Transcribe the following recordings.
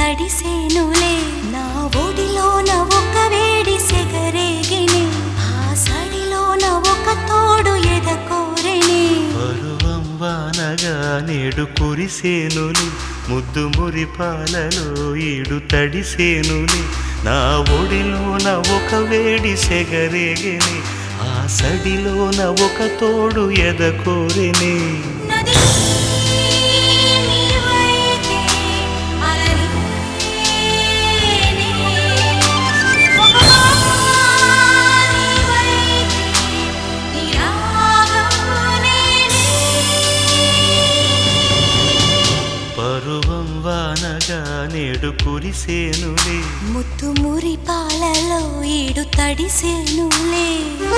తడిసేనులే నా ఒడిలోన ఒక వేడి సెగరేగిని ఆ సడిలోన ఒక తోడు ఎదకోరెని పరువం వానగా నేడు కురిసేనులి ముద్దు మురిపాలలో ఈడు తడిసేనులి నా ఒడిలోన ఒక వేడి సెగరేగిని ఆ సడిలోన ఒక తోడు ఎదకోరిని నది నీవైతే అలరి ఒక నీవైతే నీ రాగం నేనే పరువం వానగా నేడు కురిసేనులే ముత్తు మురి పాలలో ఈడు తడిసేనులే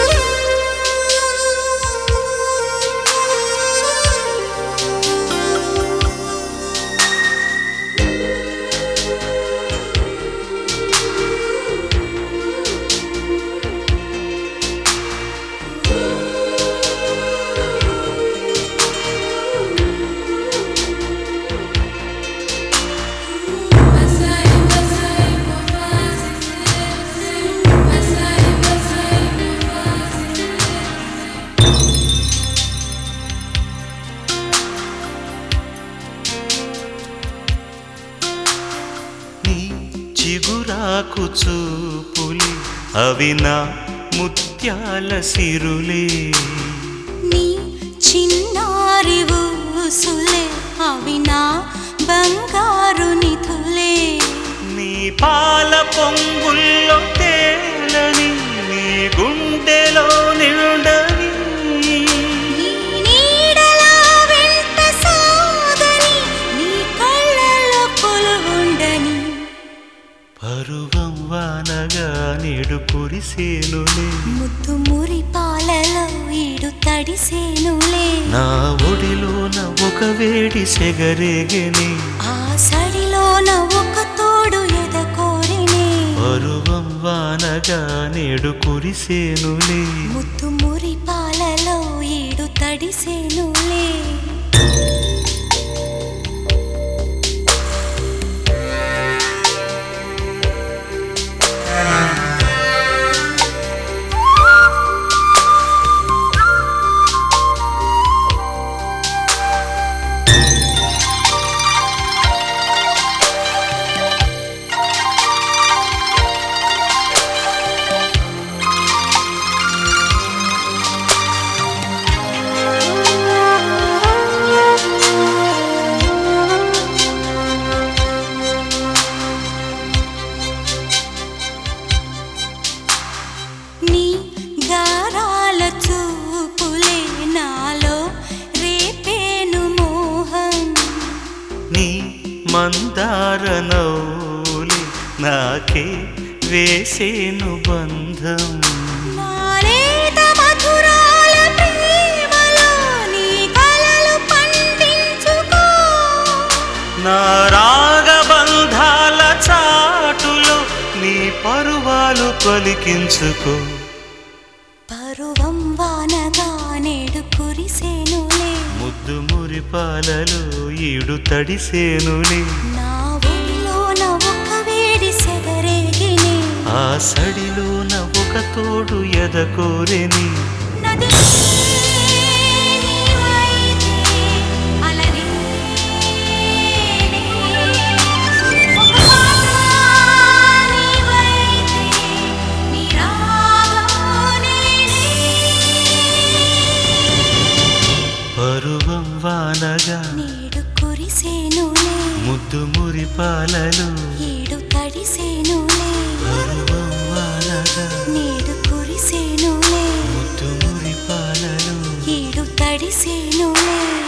నీ చిగురాకు చూపులి అవి నా ముత్యాల సిరులే నీ చిన్నారి ఊసులే అవి నా బంగారు నిధులే నీ పాల పొంగుల్లో తేలని నీ గుండెలో నిండని నీ నీడలా వెంట సాగని నీ కళ్ళలో కొలువుండని పరువం వానగా నేడు కురిసేనులే ముద్దు మురి పాలలో ఈడు తడిసేనులే నా ఒడిలోన ఒక వేడి సెగరేగని ఆ సడిలోన ఒక తోడు ఎదకోరిని పరువం వానగా నేడు కురిసేనులే ముద్దు మురి పాలలో ఈడు తడిసేనులే నీ గారాల చూపులే నాలో రేపేను మోహం నీ మందార నౌలి నాకే వేసేను బంధం నాలేత మధురాల ప్రేమలో నీ కలలు పండించుకో నా రాగబంధాల చాటులో నీ పరువాలు పలికించుకో పరువం వానగా నేడు కురిసేనులే ముద్దు మురిపాలలో ఈడు తడిసేనులే నా ఒడిలోన ఒక వేడి సెగరేగిని ఆ సడిలోన ఒక తోడు ఎదకోరెని నది నీవైతే అలరి ఒక నీవైతే నీ రాగం నేనే పరువం వానగా నేడు కురిసేనులే ముద్దు మురిపాలలో ఈడు తడిసేనులే పరువం వానగా నేడు కురిసేనులే ముద్దు మురిపాలలో ఈడు తడిసేనులే